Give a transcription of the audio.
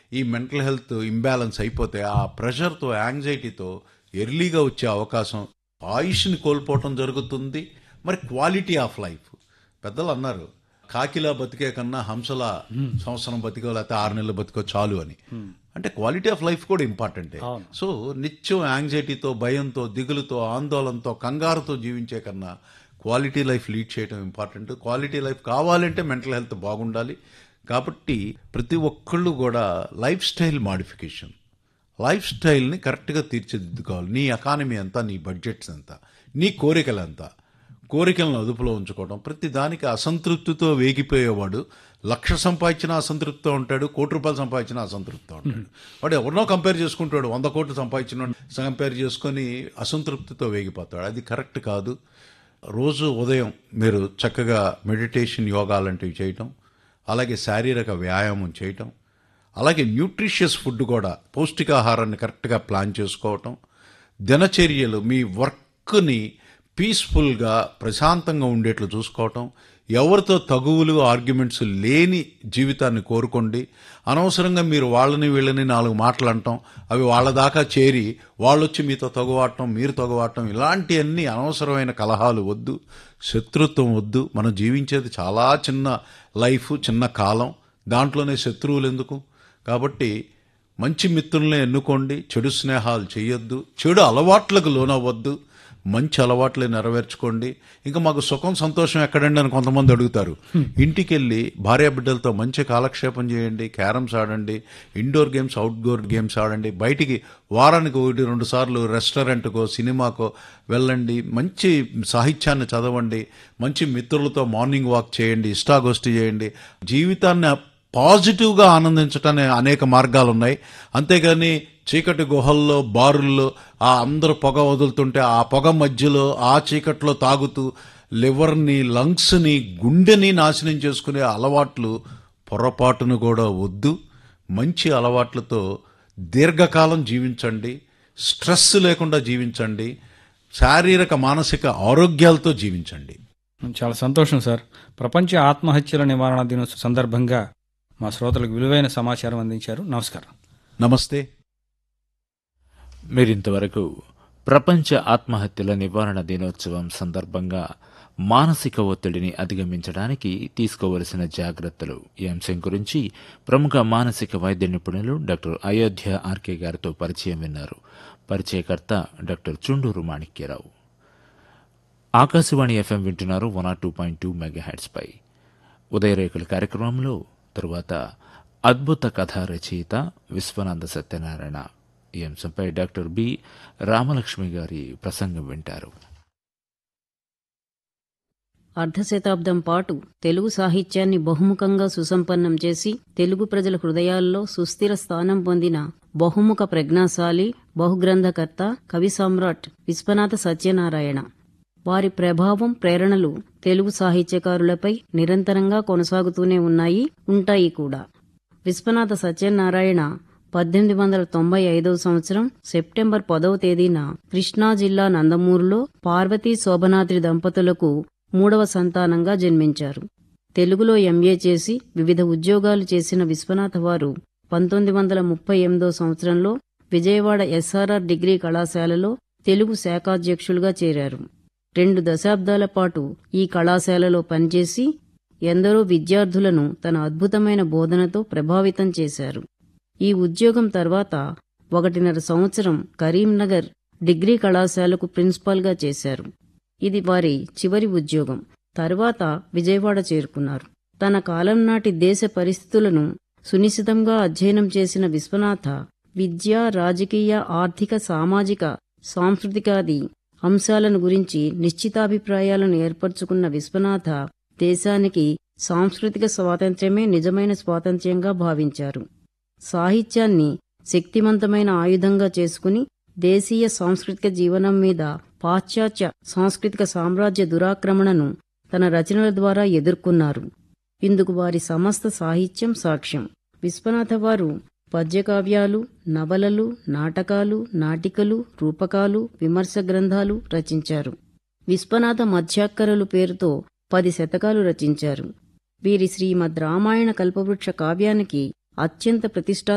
ఈ mental health imbalance అయిపోతే ఆ ప్రెషర్తో యాంగ్జైటీతో ఎర్లీగా వచ్చే అవకాశం ఆయుష్ని కోల్పోవటం జరుగుతుంది మరి క్వాలిటీ ఆఫ్ లైఫ్ పెద్దలు అన్నారు కాకిలా బతికే కన్నా హంసలా సంవత్సరం బతికో లేకపోతే ఆరు నెలలు బతికో చాలు అని అంటే క్వాలిటీ ఆఫ్ లైఫ్ కూడా ఇంపార్టెంటే సో నిత్యం యాంగ్జైటీతో భయంతో దిగులుతో ఆందోళనతో కంగారుతో జీవించే కన్నా క్వాలిటీ లైఫ్ లీడ్ చేయడం ఇంపార్టెంట్ క్వాలిటీ లైఫ్ కావాలంటే మెంటల్ హెల్త్ బాగుండాలి కాబట్టి ప్రతి ఒక్కళ్ళు కూడా లైఫ్ స్టైల్ మాడిఫికేషన్ లైఫ్ స్టైల్ని కరెక్ట్గా తీర్చిదిద్దుకోవాలి నీ ఎకానమీ ఎంత నీ బడ్జెట్స్ ఎంత నీ కోరికలు ఎంత కోరికలను అదుపులో ఉంచుకోవడం ప్రతి దానికి అసంతృప్తితో వేగిపోయేవాడు లక్ష సంపాదించిన అసంతృప్తితో ఉంటాడు కోటి రూపాయలు సంపాదించిన అసంతృప్తితో ఉంటాడు వాడు ఎవరినో కంపేర్ చేసుకుంటాడు వంద కోట్లు సంపాదించిన కంపేర్ చేసుకొని అసంతృప్తితో వేగిపోతాడు అది కరెక్ట్ కాదు రోజు ఉదయం మీరు చక్కగా మెడిటేషన్ యోగా లాంటివి చేయటం అలాగే శారీరక వ్యాయామం చేయటం అలాగే న్యూట్రిషియస్ ఫుడ్ కూడా పౌష్టికాహారాన్ని కరెక్ట్గా ప్లాన్ చేసుకోవటం దినచర్యలు మీ వర్క్ని పీస్ఫుల్గా ప్రశాంతంగా ఉండేట్లు చూసుకోవటం ఎవరితో తగువులు ఆర్గ్యుమెంట్స్ లేని జీవితాన్ని కోరుకోండి అనవసరంగా మీరు వాళ్ళని వీళ్ళని నాలుగు మాటలు అంటాం అవి వాళ్ళ దాకా చేరి వాళ్ళొచ్చి మీతో తగువాటం మీరు తగువాటం ఇలాంటివన్నీ అనవసరమైన కలహాలు వద్దు శత్రుత్వం వద్దు మనం జీవించేది చాలా చిన్న లైఫ్ చిన్న కాలం దాంట్లోనే శత్రువులు ఎందుకు కాబట్టి మంచి మిత్రుల్ని ఎన్నుకోండి చెడు స్నేహాలు చేయొద్దు చెడు అలవాట్లకు లోనవ్వద్దు మంచి అలవాట్లే నెరవేర్చుకోండి ఇంకా మాకు సుఖం సంతోషం ఎక్కడండి అని కొంతమంది అడుగుతారు ఇంటికి వెళ్ళి భార్య బిడ్డలతో మంచి కాలక్షేపం చేయండి క్యారమ్స్ ఆడండి ఇండోర్ గేమ్స్ అవుట్డోర్ గేమ్స్ ఆడండి బయటికి వారానికి ఒకటి రెండు సార్లు రెస్టారెంట్కో సినిమాకో వెళ్ళండి మంచి సాహిత్యాన్ని చదవండి మంచి మిత్రులతో మార్నింగ్ వాక్ చేయండి ఇష్టాగోష్ఠి చేయండి జీవితాన్ని పాజిటివ్గా ఆనందించటానికి అనేక మార్గాలు ఉన్నాయి అంతేగాని చీకటి గుహల్లో బారుల్లో ఆ అందరూ పొగ వదులుతుంటే ఆ పొగ మధ్యలో ఆ చీకట్లో తాగుతూ లివర్ని లంగ్స్ని గుండెని నాశనం చేసుకునే అలవాట్లు పొరపాటును కూడా వద్దు మంచి అలవాట్లతో దీర్ఘకాలం జీవించండి స్ట్రెస్ లేకుండా జీవించండి శారీరక మానసిక ఆరోగ్యాలతో జీవించండి చాలా సంతోషం సార్ ప్రపంచ ఆత్మహత్యల నివారణ దినోత్సవం సందర్భంగా మా శ్రోతలకు విలువైన సమాచారం అందించారు నమస్కారం నమస్తే మీరింతవరకు ప్రపంచ ఆత్మహత్యల నివారణ దినోత్సవం సందర్భంగా మానసిక ఒత్తిడిని అధిగమించడానికి తీసుకోవలసిన జాగ్రత్తలు ఈ అంశం గురించి ప్రముఖ మానసిక వైద్య నిపుణులు డాక్టర్ అయోధ్య ఆర్కే గారితో పరిచయం విన్నారు పరిచయకర్త డాక్టర్ చుండూరు మాణిక్యరావు ఆకాశవాణి ఎఫ్ఎం వింటున్నారు one R two point two మెగాహెడ్స్పై ఉదయరేఖల కార్యక్రమంలో తరువాత అద్భుత కథా రచయిత విశ్వనాథ సత్యనారాయణ ఈ అంశంపై డాక్టర్ బి రామలక్ష్మి గారి ప్రసంగం వింటారు అర్ధశతాబ్దం పాటు తెలుగు సాహిత్యాన్ని బహుముఖంగా సుసంపన్నం చేసి తెలుగు ప్రజల హృదయాల్లో సుస్థిర స్థానం పొందిన బహుముఖ ప్రజ్ఞాశాలి బహుగ్రంథకర్త కవి సమ్రాట్ విశ్వనాథ సత్యనారాయణ వారి ప్రభావం ప్రేరణలు తెలుగు సాహిత్యకారులపై నిరంతరంగా కొనసాగుతూనే ఉన్నాయి ఉంటాయి కూడా విశ్వనాథ సత్యనారాయణ పద్దెనిమిది వందల తొంభై ఐదవ సంవత్సరం సెప్టెంబర్ పదవ తేదీన కృష్ణా జిల్లా నందమూరులో పార్వతీ శోభనాద్రి దంపతులకు మూడవ సంతానంగా జన్మించారు తెలుగులో ఎంఏ చేసి వివిధ ఉద్యోగాలు చేసిన విశ్వనాథ వారు పంతొమ్మిది వందల ముప్పై ఎనిమిదో సంవత్సరంలో విజయవాడ ఎస్ఆర్ఆర్ డిగ్రీ కళాశాలలో తెలుగు శాఖాధ్యక్షులుగా చేరారు రెండు దశాబ్దాల పాటు ఈ కళాశాలలో పనిచేసి ఎందరో విద్యార్థులను తన అద్భుతమైన బోధనతో ప్రభావితం చేశారు ఈ ఉద్యోగం తర్వాత ఒకటిన్నర సంవత్సరం కరీంనగర్ డిగ్రీ కళాశాలకు ప్రిన్సిపాల్గా చేశారు ఇది వారి చివరి ఉద్యోగం తర్వాత విజయవాడ చేరుకున్నారు తన కాలం నాటి దేశ పరిస్థితులను సునిశితంగా అధ్యయనం చేసిన విశ్వనాథ విద్య రాజకీయ ఆర్థిక సామాజిక సాంస్కృతికాది అంశాలను గురించి నిశ్చితాభిప్రాయాలను ఏర్పరచుకున్న విశ్వనాథ దేశానికి సాంస్కృతిక స్వాతంత్ర్యమే నిజమైన స్వాతంత్ర్యంగా భావించారు సాహిత్యాన్ని శక్తివంతమైన ఆయుధంగా చేసుకుని దేశీయ సాంస్కృతిక జీవనం మీద పాశ్చాత్య సాంస్కృతిక సామ్రాజ్య దురాక్రమణను తన రచనల ద్వారా ఎదుర్కొన్నారు ఇందుకు వారి సమస్త సాహిత్యం సాక్ష్యం విశ్వనాథ వారు పద్యకావ్యాలు నవలలు నాటకాలు నాటికలు రూపకాలు విమర్శ గ్రంథాలు రచించారు విశ్వనాథ మధ్యాక్కరలు పేరుతో పది శతకాలు రచించారు వీరి శ్రీమద్ రామాయణ కల్పవృక్ష కావ్యానికి అత్యంత ప్రతిష్టా